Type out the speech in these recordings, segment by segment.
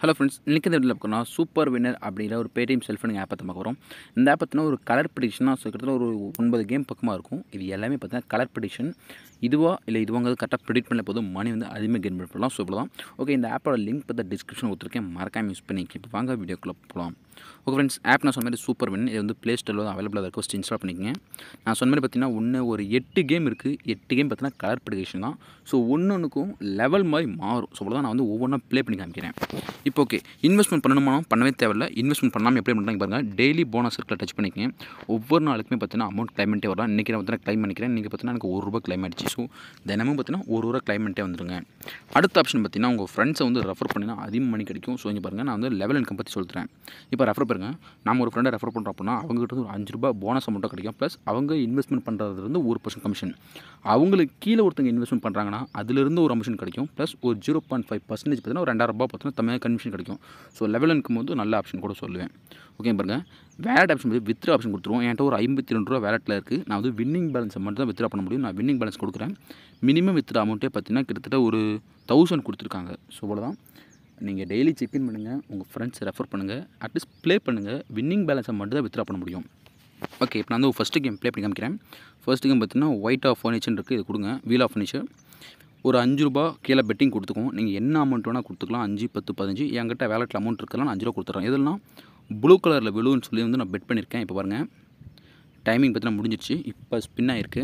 hello friends இன்றைக்கி இந்த வீடியோவில் பார்க்கணும் சூப்பர் வின்னர் அப்படிங்கிற ஒரு பேடிஎம் செல்ஃபோன் ஆப் பற்றி பார்க்க போகிறோம் இந்த ஆப் பார்த்தீங்கன்னா ஒரு கலர் ப்ரிடிக்ஷனாக கிட்டத்தட்ட ஒரு ஒன்பது கேம் பக்கமாக இருக்கும் இது எல்லாமே பார்த்தீங்கன்னா கலர் ப்ரிடிக்ஷன் இதுவா இல்லை இதுவாங்கிறது கரெக்டாக ப்ரிடிக்ட் பண்ண போதும் மணி வந்து அதிகமாக கெயின் பண்ணலாம் ஸோ தான் ஓகே இந்த ஆப்போட லிங்க் பற்றி டிஸ்கிரிப்ஷன் கொடுத்துருக்கேன் மறக்காம யூஸ் பண்ணிக்க இப்போ வாங்க வீடியோக்குள்ளே போகலாம் ஓகே ஃப்ரெண்ட்ஸ் ஆப் நான் சொன்ன மாதிரி சூப்பர் வின் இது வந்து ப்ளே ஸ்டோரில் தான் அவைலபிளாக இருக்கும் ஃபஸ்ட் இன்ஸ்டால் பண்ணிக்கங்க நான் சொன்ன மாதிரி பார்த்தீங்கன்னா ஒன்று ஒரு எட்டு கேம் இருக்குது எட்டு கேம் பார்த்தீங்கன்னா கலர் ப்ரிடிக்ஷன் தான் ஸோ ஒன்று ஒன்றுக்கும் லெவல் மாதிரி மாறும் ஸோ தான் நான் வந்து ஒவ்வொன்றா ப்ளே பண்ணி காமிக்கிறேன் இப்போ ஓகே இன்வெஸ்ட்மெண்ட் பண்ணணுமா பண்ணவே தேவையில்ல இன்வெஸ்ட்மெண்ட் பண்ணாமல் எப்படி பண்ணுறாங்க பாருங்கள் டெய்லி போனஸ் சர்க்கில் டச் பண்ணிக்கங்க ஒவ்வொரு நாளுக்குமே பார்த்தீங்கன்னா அமௌண்ட் கிளைமெண்ட்டே வரலாம் இன்றைக்கி நான் பார்த்தீங்கன்னா கிளைம் பண்ணிக்கிறேன் நீங்கள் பார்த்தீங்கன்னா எனக்கு ஒரு ரூபா கிளைம் ஆயிடுச்சு ஸோ தினமும் பார்த்தீங்கன்னா ஒரு ரூபா கிளைமெண்ட்டே வந்துருங்க அடுத்த ஆப்ஷன் பார்த்தீங்கன்னா உங்கள் ஃப்ரெண்ட்ஸை வந்து ரெஃபர் பண்ணினா அதிக மணி கிடைக்கும் ஸோ இங்கே பாருங்கள் நான் வந்து லெவல் இன்கம் பற்றி சொல்கிறேன் இப்போ ரெஃபர் பாருங்க நம்ம ஒரு ஃப்ரெண்டை ரெஃபர் பண்ணுறோம் அப்படின்னா அவங்ககிட்ட ஒரு அஞ்சு ரூபா போனஸ் அமௌண்ட்டாக கிடைக்கும் ப்ளஸ் அவங்க இன்வெஸ்ட்மெண்ட் பண்ணுறது வந்து ஒரு பர்சன்ட் கமிஷன் அவங்களுக்கு கீழே ஒருத்தங்க இன்வெஸ்ட்மெண்ட் பண்ணுறாங்கன்னா அதுலேருந்து ஒரு கமிஷன் கிடைக்கும் ப்ளஸ் ஒரு ஜீரோ பாயிண்ட் ஃபைவ் பர்சன்டேஜ் பார்த்தீங்கன்னா ஒரு ரெண்டாயிரம் ரூபாய் பார்த்தீங்கன்னா தமிழ் கமிஷன் கிடைக்கும் ஸோ லெவல் இன்கம் வந்து நல்ல ஆப்ஷன் கூட சொல்லுவேன் ஓகே பாருங்க வேலட் ஆப்ஷன் வந்து வித்ரா ஆப்ஷன் கொடுத்துருவோம் என்கிட்ட ஒரு ஐம்பத்தி ரெண்டு ரூபா வேலட்டில் இருக்குது நான் வந்து வின்னிங் பேலன்ஸை மட்டும் தான் வித்ரா பண்ண முடியும் நான் வின்னிங் பேலன்ஸ் கொடுக்குறேன் மினிமம் வித்ரா அமௌண்ட்டே பார்த்தீங்கன்னா கிட்டத்தட்ட ஒரு தௌசண்ட் கொடுத்துருக்காங்க ஸோ அவ்வளோதான் நீங்கள் டெய்லி செக்இன் பண்ணுங்கள் உங்கள் ஃப்ரெண்ட்ஸ் ரெஃபர் பண்ணுங்கள் அட்லீஸ்ட் ப்ளே பண்ணுங்கள் வின்னிங் பேலன்ஸை மட்டும் தான் வித்ரா பண்ண முடியும் ஓகே இப்போ நான் வந்து ஃபஸ்ட்டு கேம் ப்ளே பண்ணி காமிக்கிறேன் ஃபர்ஸ்ட் கேம் பார்த்தீங்கன்னா ஒயிட் ஆஃப் ஃபர்னிச்சர் இருக்குது இது கொடுங்க வீல் ஆஃப் ஃபர்னிச்சர் ஒரு அஞ்சு ரூபா கீழே பெட்டிங் கொடுத்துக்குவோம் நீங்கள் என்ன அமௌண்ட் வேணால் கொடுத்துக்கலாம் அஞ்சு பத்து பதினஞ்சு என்கிட்ட வேலட்டில் அமௌண்ட் இருக்கலாம் நான் அஞ்சு ரூபா கொடுத்துட்றேன் இதெல்லாம் ப்ளூ கலரில் விழுன்னு சொல்லி வந்து நான் பெட் பண்ணியிருக்கேன் இப்போ பாருங்கள் டைமிங் பார்த்தீங்கன்னா முடிஞ்சிருச்சு இப்போ ஸ்பின் ஆகிருக்கு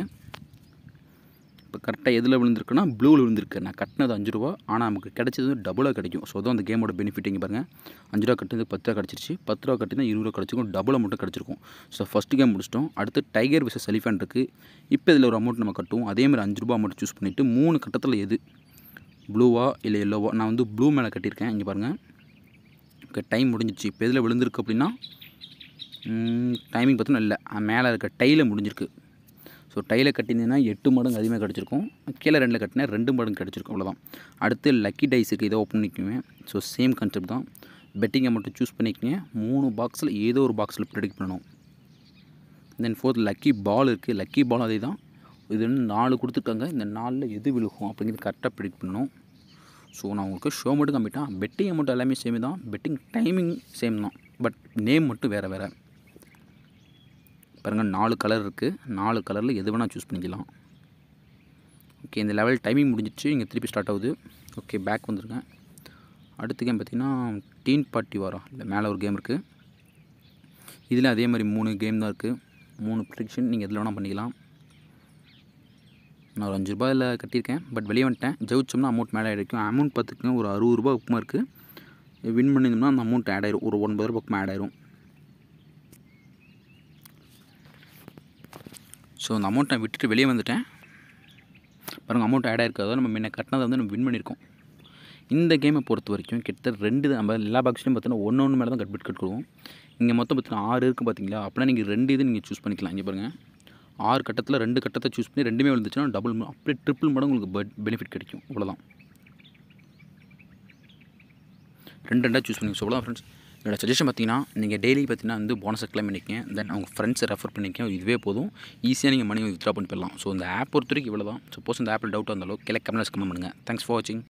இப்போ கரெக்டாக எதில் விழுந்திருக்குன்னா ப்ளூவில் விழுந்திருக்கு நான் கட்டினது அஞ்சு ரூபா ஆனால் நமக்கு கிடைச்சது டபுளாக கிடைக்கும் ஸோ தான் அந்த கேமோட பெனிஃபிட் இங்கே பாருங்கள் அஞ்சு ரூபா கட்டினது பத்து ரூபா கிடச்சிருச்சு பத்து ரூபா கட்டினா இருபது ரூபா கிடச்சிருக்கும் டபுளாக மட்டும் கிடச்சிருக்கும் ஸோ ஃபஸ்ட்டு கேம் முடிச்சிட்டோம் அடுத்து டைகர் விசஸ் எலிஃபென்ட் இருக்குது இப்போ இதில் ஒரு அமௌண்ட் நம்ம கட்டுவோம் அதேமாதிரி அஞ்சு ரூபா அமௌண்ட் சூஸ் பண்ணிவிட்டு மூணு கட்டத்தில் எது ப்ளூவா இல்லை எல்லோவா நான் வந்து ப்ளூ மேலே கட்டியிருக்கேன் இங்கே பாருங்கள் ஓகே டைம் முடிஞ்சிச்சு இப்போ எதில் விழுந்திருக்கு அப்படின்னா டைமிங் பார்த்தோன்னா இல்லை மேலே இருக்க டையில் முடிஞ்சிருக்கு ஸோ டையில் கட்டினீங்கன்னா எட்டு மடங்கு அதிகமாக கிடச்சிருக்கும் கீழே ரெண்டில் கட்டினா ரெண்டு மடங்கு கிடச்சிருக்கும் அவ்வளோதான் அடுத்து லக்கி டைஸுக்கு இதை ஓப்பன் பண்ணிக்குவேன் ஸோ சேம் கான்செப்ட் தான் பெட்டிங்கை மட்டும் சூஸ் பண்ணிக்கங்க மூணு பாக்ஸில் ஏதோ ஒரு பாக்ஸில் ப்ரெடிக்ட் பண்ணணும் தென் ஃபோர்த் லக்கி பால் இருக்குது லக்கி பால் அதே தான் இது வந்து நாலு கொடுத்துருக்காங்க இந்த நாலில் எது விழுகும் அப்படிங்கிறது கரெக்டாக ப்ரிடிக்ட் பண்ணணும் ஸோ நான் உங்களுக்கு ஷோ மட்டும் காமிட்டேன் பெட்டிங் அமௌண்ட் எல்லாமே சேம் தான் பெட்டிங் டைமிங் சேம் தான் பட் நேம் மட்டும் வேறு வேறு பாருங்கள் நாலு கலர் இருக்குது நாலு கலரில் எது வேணால் சூஸ் பண்ணிக்கலாம் ஓகே இந்த லெவல் டைமிங் முடிஞ்சிச்சு இங்கே திருப்பி ஸ்டார்ட் ஆகுது ஓகே பேக் வந்துருங்க அடுத்த கேம் பார்த்திங்கன்னா டீன் பார்ட்டி வாரம் இல்லை மேலே ஒரு கேம் இருக்குது இதில் அதே மாதிரி மூணு கேம் தான் இருக்குது மூணு ப்ரிடிக்ஷன் நீங்கள் எதில் வேணால் பண்ணிக்கலாம் நான் ஒரு அஞ்சு ரூபாயில் கட்டியிருக்கேன் பட் வெளியே வந்துட்டேன் ஜெயிச்சோம்னா அமௌண்ட் மேலே ஆகிருக்கும் அமௌண்ட் பார்த்துக்கங்க ஒரு அறுபது ரூபா பக்கமாக இருக்குது வின் பண்ணியிருந்தோம்னா அந்த அமௌண்ட் ஆட் ஆயிரும் ஒரு ஒன்பது ரூபா பக்கமாக ஆட் ஆயிரும் ஸோ அந்த அமௌண்ட் நான் விட்டுட்டு வெளியே வந்துட்டேன் பாருங்கள் அமௌண்ட் ஆட் ஆயிருக்காதோ நம்ம முன்ன கட்டினதை வந்து நம்ம வின் பண்ணியிருக்கோம் இந்த கேமை பொறுத்த வரைக்கும் கிட்டத்தட்ட ரெண்டு நம்ம எல்லா பாக்ஸ்லையும் பார்த்தீங்கன்னா ஒன்று ஒன்று மேலே தான் கட் பிட் கட்டுவோம் இங்கே மொத்தம் பார்த்தீங்கன்னா ஆறு இருக்குது பார்த்தீங்களா அப்படின்னா நீங்கள் ரெண்டு இது நீங்கள் சூஸ் பண்ணிக்கலாம் இங்கே பாருங்கள் ஆறு கட்டத்தில் ரெண்டு கட்டத்தை சூஸ் பண்ணி ரெண்டுமே விழுந்துச்சுன்னா டபுள் அப்படியே ட்ரிபிள் மடங்கு உங்களுக்கு பெனிஃபிட் கிடைக்கும் அவ்வளோதான் ரெண்டு ரெண்டாக சூஸ் பண்ணி சொல்லலாம் ஃப்ரெண்ட்ஸ் என்னோடய சஜஷன் பார்த்தீங்கன்னா நீங்கள் டெய்லி பார்த்தீங்கன்னா வந்து போனஸை கிளைம் பண்ணிக்கங்க தென் அவங்க ஃப்ரெண்ட்ஸை ரெஃபர் பண்ணிக்க இதுவே போதும் ஈஸியாக நீங்கள் மணி வித்ரா பண்ணி போயிடலாம் ஸோ இந்த ஆப் பொறுத்த வரைக்கும் இவ்வளோ தான் சப்போஸ் இந்த ஆப்பில் டவுட் வந்தாலும் கிளை கமெண்ட்ஸ் கமெண்ட் பண்ணுங்கள் தேங்க்ஸ் ஃபார் வாட்சிங்